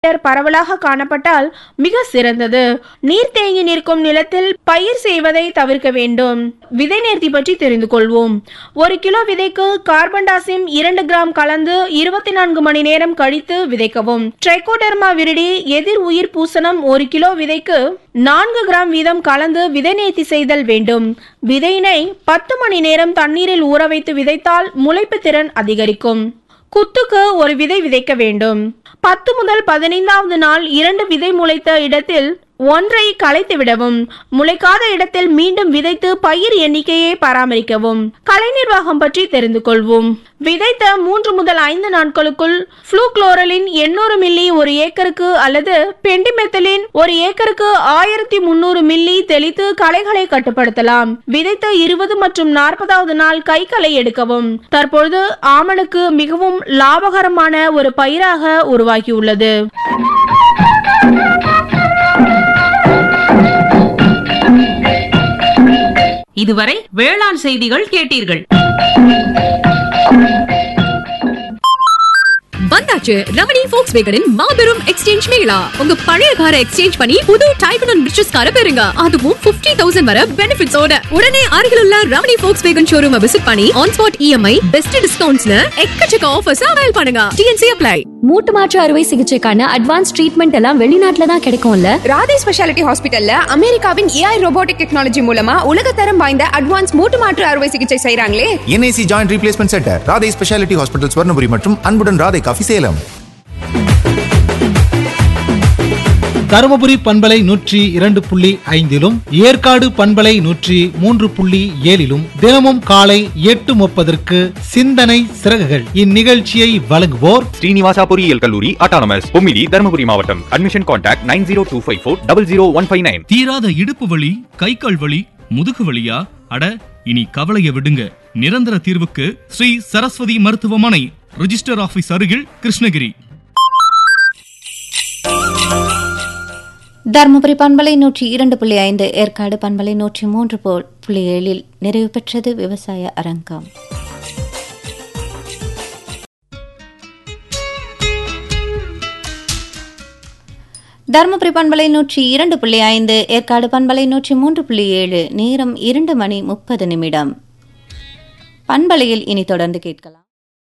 பரவலாக காணப்பட்டால் மிக சிறந்தது நீர் தேங்கி நிற்கும் நிலத்தில் பயிர் செய்வதை தவிர்க்க வேண்டும் விதை நேர்த்தி பற்றி தெரிந்து கொள்வோம் ஒரு கிலோ விதைக்கு கார்பன் டாசிம் இரண்டு கிராம் கலந்து இருபத்தி நான்கு மணி நேரம் கழித்து விதைக்கவும் ட்ரைகோடர்மா விரிடி எதிர் உயிர் பூசணம் ஒரு கிலோ விதைக்கு நான்கு கிராம் வீதம் கலந்து விதை நேர்த்தி செய்தல் வேண்டும் விதையினை பத்து மணி நேரம் தண்ணீரில் ஊற வைத்து விதைத்தால் முளைப்பு திறன் அதிகரிக்கும் குத்துக்கு ஒரு விதை விதைக்க வேண்டும் பத்து முதல் பதினைந்தாவது நாள் இரண்டு விதை முளைத்த இடத்தில் ஒன்றை களைத்து விடவும் முளைக்காத இடத்தில் மீண்டும் விதைத்து பயிர் எண்ணிக்கையை பராமரிக்கவும் கலை நிர்வாகம் பற்றி தெரிந்து கொள்வோம் விதைத்த மூன்று முதல் ஐந்து நாட்களுக்குள் ஃப்ளூக்ளோரலின் எண்ணூறு மில்லி ஒரு ஏக்கருக்கு அல்லது பெண்டிமெத்தலின் ஒரு ஏக்கருக்கு ஆயிரத்தி முன்னூறு மில்லி தெளித்து களைகளை கட்டுப்படுத்தலாம் விதைத்த இருபது மற்றும் நாற்பதாவது நாள் கைகளை எடுக்கவும் தற்பொழுது ஆமணக்கு மிகவும் லாபகரமான ஒரு பயிராக உருவாகியுள்ளது இதுவரை வேளாண் செய்திகள் கேட்டீர்கள் வந்தாச்சு ரமணி ஃபோக்ஸ் வேகனின் மாபெரும் எக்ஸ்சேஞ்ச் மேளா உங்க பழைய காரை எக்ஸ்சேஞ்ச் பண்ணி புது டைப் அண்ட் ரிச்சஸ் காரை பெறுங்க அதுவும் 50000 தௌசண்ட் வர பெனிஃபிட்ஸோட உடனே அருகில் உள்ள Ramani Volkswagen showroom visit பண்ணி ஆன் ஸ்பாட் இஎம்ஐ பெஸ்ட் டிஸ்கவுண்ட்ஸ்ல எக்கச்சக்க ஆஃபர்ஸ் அவைல் பண்ணுங்க டிஎன்சி அப்ளை மூட்டு மாற்று அறுவை சிகிச்சைக்கான அட்வான்ஸ் ட்ரீட்மெண்ட் எல்லாம் வெளிநாட்டுல தான் கிடைக்கும்ல ராதே ஸ்பெஷாலிட்டி ஹாஸ்பிட்டல்ல அமெரிக்காவின் ஏஐ ரோபோட்டிக் டெக்னாலஜி மூலமா உலகத்தரம் வாய்ந்த அட்வான்ஸ் மூட்டு மாற்று அறுவை சிகிச்சை செய்றாங்களே NIC joint replacement centre Radhai specialty hospital Swarnapuri மற்றும் அன்புடன் ராதை காஃபி சேலம் தருமபுரி பண்பலை நூற்றி இரண்டு புள்ளி ஐந்திலும் ஏற்காடு பண்பலை நூற்றி மூன்று புள்ளி ஏழிலும் தினமும் காலை எட்டு முப்பதற்கு சிந்தனை சிறகுகள் இந்நிகழ்ச்சியை வழங்குவோர் ஸ்ரீனிவாசா பொறியியல் கல்லூரி அட்டானமஸ் பொம்மிலி தருமபுரி மாவட்டம் admission contact nine zero two five four double zero one five nine தீராத இடுப்பு வலி கை கால் வலி முதுகு வலியா அட இனி கவலைய விடுங்க நிரந்தர தீர்வுக்கு ஸ்ரீ சரஸ்வதி மருத்துவமனை ரிஜிஸ்டர் ஆபீஸ் அருகில் கிருஷ்ணகிரி தருமபுரி பண்பலை நூற்றி இரண்டு புள்ளி ஐந்து ஏற்காடு பண்பலை நூற்றி மூன்று போ- புள்ளி ஏழில் நிறைவு பெற்றது விவசாய அரங்கம் தருமபுரி பண்பலை நூற்றி இரண்டு புள்ளி ஐந்து ஏற்காடு பண்பலை நூற்றி மூன்று புள்ளி ஏழு நேரம் இரண்டு மணி முப்பது நிமிடம் பண்பலையில் இனி தொடர்ந்து கேட்கலாம்